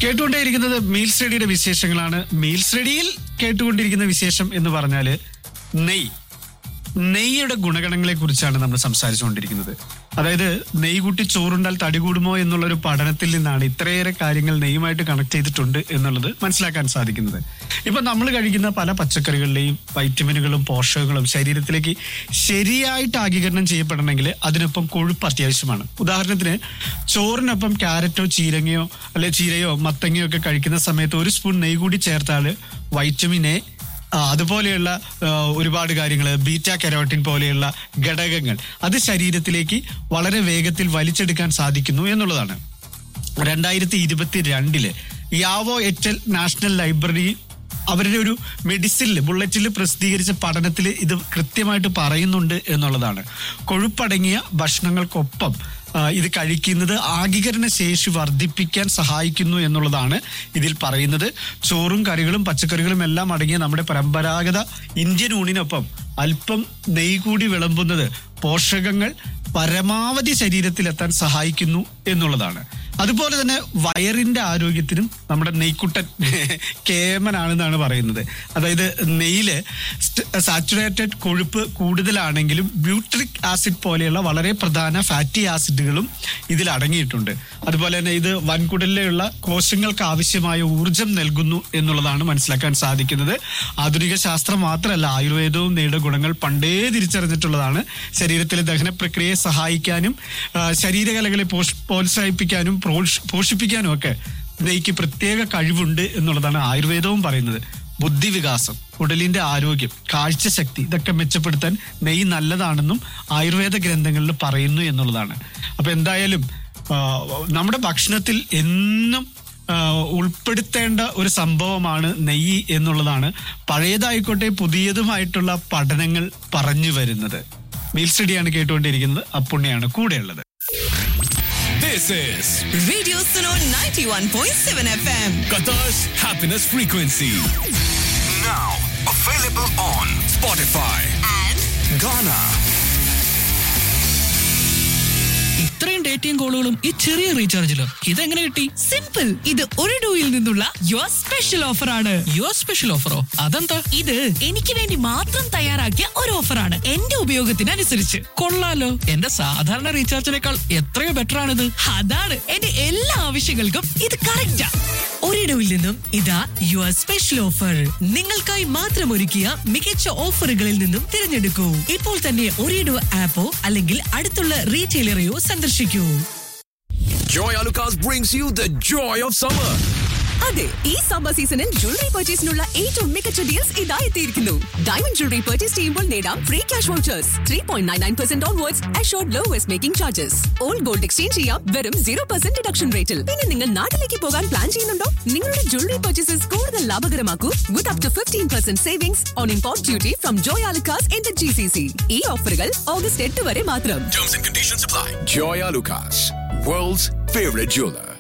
കേട്ടുകൊണ്ടേയിരിക്കുന്നത് meal സ്റ്റഡിയുടെ വിശേഷങ്ങളാണ് meal സ്റ്റഡിയിൽ കേട്ടുകൊണ്ടിരിക്കുന്ന വിശേഷം എന്ന് പറഞ്ഞാല് നെയ് നെയ്യുടെ ഗുണഗണങ്ങളെ കുറിച്ചാണ് നമ്മൾ സംസാരിച്ചുകൊണ്ടിരിക്കുന്നത് അതായത് നെയ്യ് കൂട്ടി ചോറുണ്ടാൽ തടി കൂടുമോ എന്നുള്ള ഒരു പഠനത്തിൽ നിന്നാണ് ഇത്രയേറെ കാര്യങ്ങൾ നെയ്യുമായിട്ട് കണക്ട് ചെയ്തിട്ടുണ്ട് എന്നുള്ളത് മനസ്സിലാക്കാൻ സാധിക്കുന്നത് ഇപ്പൊ നമ്മൾ കഴിക്കുന്ന പല പച്ചക്കറികളിലെയും വൈറ്റമിനുകളും പോഷകങ്ങളും ശരീരത്തിലേക്ക് ശരിയായിട്ട് ആഗീകരണം ചെയ്യപ്പെടണമെങ്കിൽ അതിനൊപ്പം കൊഴുപ്പ് അത്യാവശ്യമാണ് ഉദാഹരണത്തിന് ചോറിനൊപ്പം ക്യാരറ്റോ ചീരങ്ങയോ അല്ലെ ചീരയോ മത്തങ്ങയോ ഒക്കെ കഴിക്കുന്ന സമയത്ത് ഒരു സ്പൂൺ നെയ്യ് കൂടി ചേർത്താൽ വൈറ്റമിൻ എ ആ, അതുപോലെയുള്ള ആ, ഒരുപാട് കാര്യങ്ങൾ ബീറ്റ കെരോട്ടിൻ പോലെയുള്ള ഘടകങ്ങൾ അത് ശരീരത്തിലേക്ക് വളരെ വേഗത്തിൽ വലിച്ചെടുക്കാൻ സാധിക്കുന്നു എന്നുള്ളതാണ് രണ്ടായിരത്തി ഇരുപത്തി രണ്ടില് യാവോ എറ്റൽ നാഷണൽ ലൈബ്രറി അവരുടെ ഒരു മെഡിസിനിൽ ബുള്ളറ്റിൽ പ്രസിദ്ധീകരിച്ച പഠനത്തിൽ ഇത് കൃത്യമായിട്ട് പറയുന്നുണ്ട് എന്നുള്ളതാണ് കൊഴുപ്പടങ്ങിയ ഭക്ഷണങ്ങൾക്കൊപ്പം ആ, ഇത് കഴിക്കുന്നത് ആഗീകരണ ശേഷി വർദ്ധിപ്പിക്കാൻ സഹായിക്കുന്നു എന്നുള്ളതാണ് ഇതിൽ പറയുന്നത് ചോറും കറികളും പച്ചക്കറികളും എല്ലാം അടങ്ങിയ നമ്മുടെ പരമ്പരാഗത ഇന്ത്യൻ ഊണിനൊപ്പം അല്പം നെയ് കൂടി വിളമ്പുന്നത് പോഷകങ്ങൾ പരമാവധി ശരീരത്തിലെത്താൻ സഹായിക്കുന്നു എന്നുള്ളതാണ് അതുപോലെ തന്നെ വയറിന്റെ ആരോഗ്യത്തിനും നമ്മുടെ നെയ്ക്കുട്ടൻ കേമനാണെന്നാണ് പറയുന്നത് അതായത് നെയ്യില് സാച്ചുറേറ്റഡ് കൊഴുപ്പ് കൂടുതലാണെങ്കിലും ബ്യൂട്രിക് ആസിഡ് പോലെയുള്ള വളരെ പ്രധാന ഫാറ്റി ആസിഡുകളും ഇതിൽ അടങ്ങിയിട്ടുണ്ട് അതുപോലെ തന്നെ ഇത് വൻകുടലിലുള്ള കോശങ്ങൾക്ക് ആവശ്യമായ ഊർജം നൽകുന്നു എന്നുള്ളതാണ് മനസ്സിലാക്കാൻ സാധിക്കുന്നത് ആധുനിക ശാസ്ത്രം മാത്രമല്ല ആയുർവേദവും നെയ്യുടെ ഗുണങ്ങൾ പണ്ടേ തിരിച്ചറിഞ്ഞിട്ടുള്ളതാണ് ശരീരത്തിലെ ദഹന പ്രക്രിയയെ സഹായിക്കാനും ആ, ശരീരകലകളെ പോഷ്- പ്രോത്സാഹിപ്പിക്കാനും പ്രോഷ്- പോഷിപ്പിക്കാനും ഒക്കെ നെയ്ക്ക് പ്രത്യേക കഴിവുണ്ട് എന്നുള്ളതാണ് ആയുർവേദവും പറയുന്നത് ബുദ്ധിവികാസം ഉടലിന്റെ ആരോഗ്യം കാഴ്ചശക്തി ഇതൊക്കെ മെച്ചപ്പെടുത്താൻ നെയ്യ് നല്ലതാണെന്നും ആയുർവേദ ഗ്രന്ഥങ്ങളിൽ പറയുന്നു എന്നുള്ളതാണ് അപ്പൊ എന്തായാലും ആ, നമ്മുടെ ഭക്ഷണത്തിൽ എന്നും ആ, ഉൾപ്പെടുത്തേണ്ട ഒരു സംഭവമാണ് നെയ്യ് എന്നുള്ളതാണ് പഴയതായിക്കോട്ടെ പുതിയതുമായിട്ടുള്ള പഠനങ്ങൾ പറഞ്ഞു വരുന്നത് മീൽ സ്റ്റഡിയാണ് കേട്ടുകൊണ്ടിരിക്കുന്നത് അപ്പുണ്ണിയാണ് കൂടെയുള്ളത് This is Radio Suno 91.7 FM. Qatar's happiness frequency. Now available on Spotify. And Ghana. ഇത്രയും ഡേറ്റയും കോളുകളും ഈ ചെറിയ റീചാർജിലോ ഇതെങ്ങനെ കിട്ടി സിമ്പിൾ ഇത് ഒരു ഡൂയിൽ നിന്നുള്ള യുവർ സ്പെഷ്യൽ ഓഫർ ആണ് യുവർ സ്പെഷ്യൽ ഓഫറോ അതെന്താ ഇത് എനിക്ക് വേണ്ടി മാത്രം തയ്യാറാക്കിയ ഒരു ഓഫറാണ് എന്റെ ഉപയോഗത്തിനനുസരിച്ച് കൊള്ളാലോ എന്റെ സാധാരണ റീചാർജിനേക്കാൾ എത്രയോ ബെറ്റർ ആണിത് അതാണ് എന്റെ എല്ലാ ആവശ്യങ്ങൾക്കും ഇത് കറക്റ്റാ ഒരിടവിൽ നിന്നും ഇതാ യുവർ സ്പെഷ്യൽ ഓഫർ നിങ്ങൾക്കായി മാത്രം ഒരുക്കിയ മികച്ച ഓഫറുകളിൽ നിന്നും തിരഞ്ഞെടുക്കൂ ഇപ്പോൾ തന്നെ ഒരിടവ് ആപ്പോ അല്ലെങ്കിൽ അടുത്തുള്ള റീറ്റെയിലറെയോ സന്ദർശിക്കൂ Joy Alucas brings you the joy of summer. അതെ ഈ സമ്മർ സീസണിൽ ജ്വല്ലറി പർച്ചേസിനുള്ള ഏറ്റവും മികച്ച ഡീൽസ് ഇതാ എത്തിയിരിക്കുന്നു ഡയമണ്ട് ജ്വല്ലറി പർച്ചേസ് ചെയ്യുമ്പോൾ നേടാം free cash vouchers three point nine nine percent onwards assured lowest making charges old gold exchange ചെയ്യാം വെറും സീറോ പെർസെന്റ് ഡിഡക്ഷൻ റേറ്റിൽ പിന്നെ നിങ്ങൾ നാട്ടിലേക്ക് പോകാൻ പ്ലാൻ ചെയ്യുന്നുണ്ടോ നിങ്ങളുടെ ജ്വല്ലറി പർച്ചേസസ് കൂടുതൽ ലാഭകരമാക്കൂ with up to fifteen percent savings on import duty from Joy Alukkas N G C C ഈ ഓഫറുകൾ ഓഗസ്റ്റ് എട്ട് വരെ മാത്രം Terms and conditions apply. Joy Alucas, world's favorite jeweler.